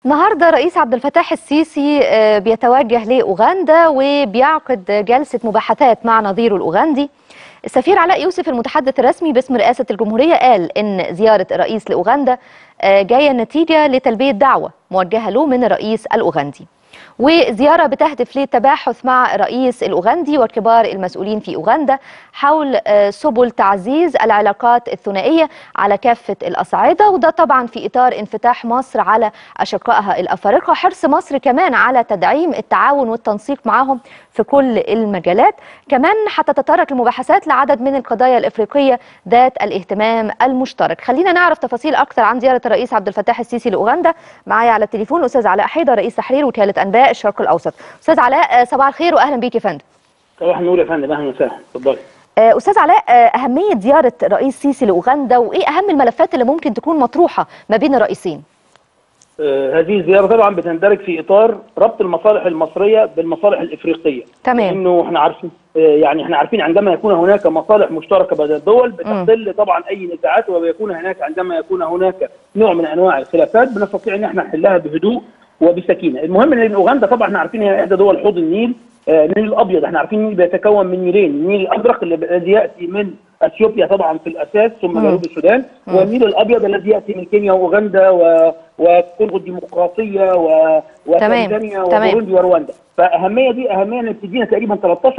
النهارده رئيس عبد الفتاح السيسي آه، بيتوجه لاوغندا وبيعقد جلسه مباحثات مع نظيره الاوغندي السفير علاء يوسف المتحدث الرسمي باسم رئاسه الجمهوريه قال ان زياره الرئيس لاوغندا آه، جايه نتيجه لتلبيه دعوه موجهه له من الرئيس الاوغندي وزيارة بتهدف للتباحث مع الرئيس الأوغندي وكبار المسؤولين في أوغندا حول آه، سبل تعزيز العلاقات الثنائية على كافة الأصعدة وده طبعا في إطار انفتاح مصر على أشقائها الأفارقة حرص مصر كمان على تدعيم التعاون والتنسيق معهم في كل المجالات كمان هتتطرق المباحثات لعدد من القضايا الإفريقية ذات الاهتمام المشترك خلينا نعرف تفاصيل أكثر عن زيارة الرئيس عبد الفتاح السيسي لأوغندا معايا على التليفون الأستاذ علاء حيدر رئيس تحرير وكالة أنباء الشرق الأوسط أستاذ علاء آه، صباح الخير وأهلا بيك يا فندم صباح النور يا فندم اهلا وسهلا اتفضلي آه، أستاذ علاء آه، أهمية زيارة رئيس سيسي لأوغندا وإيه أهم الملفات اللي ممكن تكون مطروحة ما بين الرئيسين؟ آه هذه الزياره طبعا بتندرج في اطار ربط المصالح المصريه بالمصالح الافريقيه تمام. انه احنا عارفين آه يعني احنا عارفين عندما يكون هناك مصالح مشتركه بين الدول بتحل طبعا اي نزاعات وبيكون هناك عندما يكون هناك نوع من انواع الخلافات بنستطيع ان احنا نحلها بهدوء وبسكينه المهم ان اوغندا طبعا احنا عارفين هي احدى دول حوض النيل آه، النيل الابيض احنا عارفين النيل بيتكون من نيلين النيل الازرق اللي- الذي ياتي من اثيوبيا طبعا في الاساس ثم مم. جنوب السودان والنيل الابيض الذي ياتي من كينيا واوغندا و... وكونغو الديمقراطيه و... وتنزانيا تمام. وبوروندي ورواندا فاهميه دي اهميه ان بتدينا تقريبا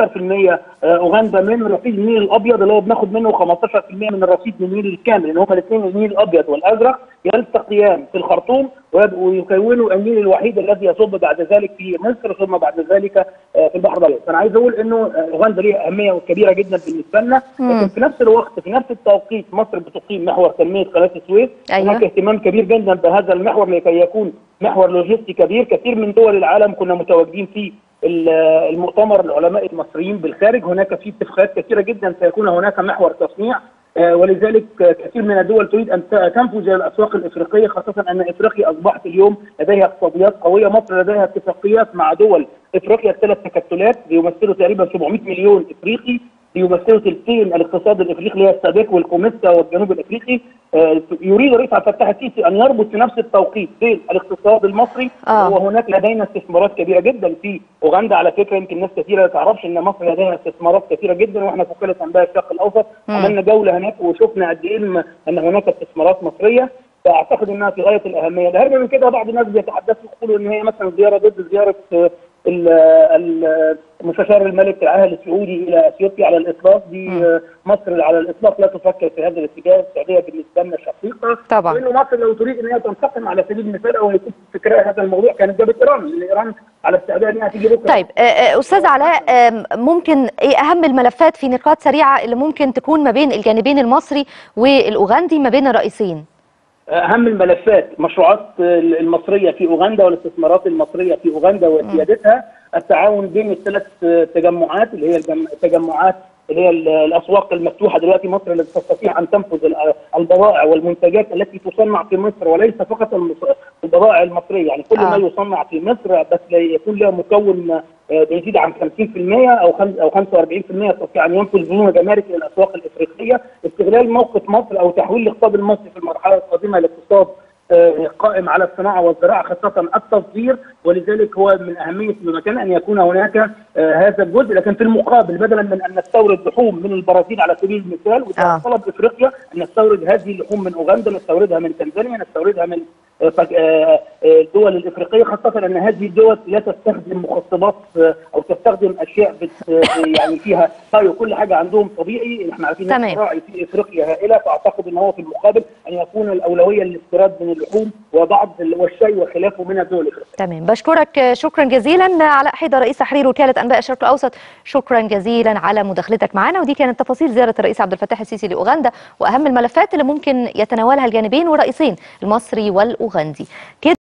13% اوغندا من رصيد النيل الابيض اللي هو بناخد منه 15% من الرصيد من النيل الكامل اللي هما الاثنين النيل الابيض والازرق يلتقيان في الخرطوم ويب- ويكونوا النيل الوحيد الذي يصب بعد ذلك في مصر ثم بعد ذلك آه، في البحر الابيض فانا عايز اقول انه آه، اوغندا ليها اهميه كبيره جدا بالنسبه لنا مم. لكن في نفس الوقت في نفس التوقيت مصر بتقيم محور تنميه قناه السويس أيوة. هناك اهتمام كبير جدا بهذا المحور لكي يكون محور لوجستي كبير كثير من دول العالم كنا متواجدين في ال- المؤتمر العلماء المصريين بالخارج هناك في اتفاقات كثيره جدا سيكون هناك محور تصنيع آه، ولذلك آه، كثير من الدول تريد ان ت- تنفذ الى الاسواق الافريقيه خاصه ان افريقيا اصبحت اليوم لديها اقتصاديات قويه مصر لديها اتفاقيات مع دول افريقيا الثلاث تكتلات بيمثلوا تقريبا 700 مليون افريقي بيمثلوا ثلثين الاقتصاد الافريقي اللي هي السادك والكوميسا والجنوب الافريقي آه، يريد الرئيس عبد الفتاح السيسي ان يربط في نفس التوقيت بين الاقتصاد المصري آه. وهناك لدينا استثمارات كبيره جدا في اوغندا على فكره يمكن ناس كثيره ما تعرفش ان مصر لديها استثمارات كثيره جدا واحنا في وكاله انباء الشرق الاوسط مم. عملنا جوله هناك وشفنا قد ايه الم- ان هناك استثمارات مصريه فاعتقد انها في غايه الاهميه، الهرب من كده بعض الناس بيتحدثوا يقولوا ان هي مثلا زياره ضد زياره آه، ال- ال- مستشار الملك العاهل السعودي الى اثيوبيا على الاطلاق دي مم. آه، مصر على الاطلاق لا تفكر في هذا الاتجاه، السعوديه بالنسبه لنا شقيقه طبعا. وانه مصر لو تريد ان هي تنتقم على سبيل المثال او يكون فكرها هذا الموضوع كانت جابت ايران، لان ايران على استعداد انها تيجي بكره طيب آه، آه، أستاذ علاء آم، ممكن إيه أهم الملفات في نقاط سريعة اللي ممكن تكون ما بين الجانبين المصري والأوغندي ما بين الرئيسين؟ اهم الملفات مشروعات المصريه في اوغندا والاستثمارات المصريه في اوغندا وسيادتها التعاون بين الثلاث تجمعات اللي هي الجم- التجمعات اللي هي ال- الاسواق المفتوحه دلوقتي مصر التي تستطيع ان تنفذ ال- البضائع والمنتجات التي تصنع في مصر وليس فقط المص- البضائع المصريه يعني كل آه. ما يصنع في مصر بس لا يكون له مكون آه، بيزيد عن 50% او خم- او 45% يستطيع ان ينقل بدون جمارك الى الاسواق الافريقيه استغلال موقف مصر او تحويل الاقتصاد المصري في المرحله القادمه لاقتصاد آه، قائم على الصناعه والزراعه خاصه التصدير ولذلك هو من اهميه المكان ان يكون هناك آه، هذا الجزء لكن في المقابل بدلا من ان نستورد لحوم من البرازيل على سبيل المثال وده آه. طلب افريقيا ان نستورد هذه اللحوم من اوغندا نستوردها من تنزانيا نستوردها من آه، فك- آه، آه، الدول الافريقيه خاصه ان هذه الدول لا تستخدم مخصبات آه، او تستخدم اشياء بت آه، يعني فيها بايو كل حاجه عندهم طبيعي احنا عارفين تمام. الزراعي في افريقيا هائله فاعتقد ان هو في المقابل ان يكون الاولويه للاستيراد من اللحوم وبعض ال- والشاي وخلافه من الدول الافريقيه تمام بشكرك آه، شكرا جزيلا علاء حيدر رئيس تحرير وكالة أنباء الشرق الأوسط شكرا جزيلا على مداخلتك معنا ودي كانت تفاصيل زيارة الرئيس عبد الفتاح السيسي لأوغندا وأهم الملفات اللي ممكن يتناولها الجانبين والرئيسين المصري والأوغندي كده